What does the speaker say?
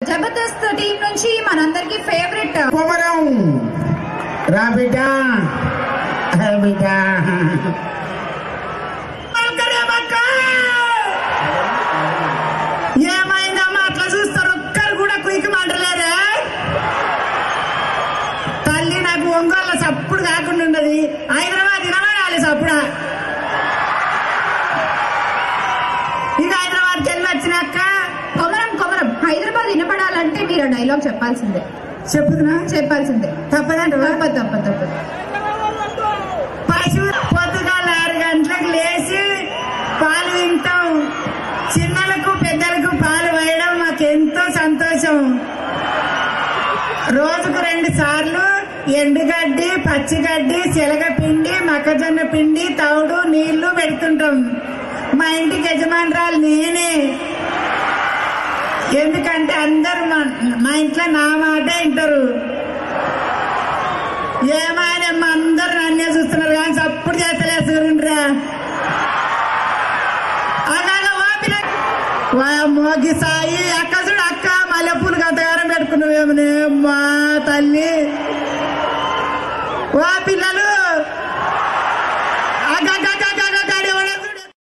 Jabardasth team నుంచి మనందరికి favourite Komaram రా బిడ్డ హే బిడ్డ ఏమైందమ్మా అట్లా చూస్తారు ఒక్కరు కూడా కుయికి మాటలేరే తల్లి నాకు ఒంగోళ్ళ సప్పుడు కాకుండా ఉండదు హైదరాబాద్ వినబడాలి సప్పుడా ఇక హైదరాబాద్కి వెళ్ళి వచ్చినాక కొమరం కొమరం హైదరాబాద్ వినపడాలంటే మీరు డైలాగ్ చెప్పాల్సిందే చెప్పుతున్నా చెప్పాల్సిందే తప్పదంటవా తప్పదు తప్పదు తప్పదు పశువు పొద్దుగాల ఆరు గంటలకు లేచి పాలు వింటాం చిన్నలకు పెద్దలకు పాలు వేయడం మాకెంతో సంతోషం రోజుకు రెండు సార్లు ఎండుగడ్డి పచ్చిగడ్డి శనగపిండి మొక్కజొన్న పిండి తౌడు నీళ్లు పెడుతుంటాం మా ఇంటికి యజమానురాలు నేనే ఎందుకంటే అందరూ మా- మా ఇంట్లో నా మాట వింటారు ఏమైనా అందరు నన్నే చూస్తున్నారు కానీ చప్పుడు చేస్తలే చూడండిరా అలాగా ఓపిన మోగి సాయి అక్క చూడు అక్క మల్లెపూలు గంతగారం పెట్టుకున్నావేమనే మా తల్లి ఓ పిల్లలు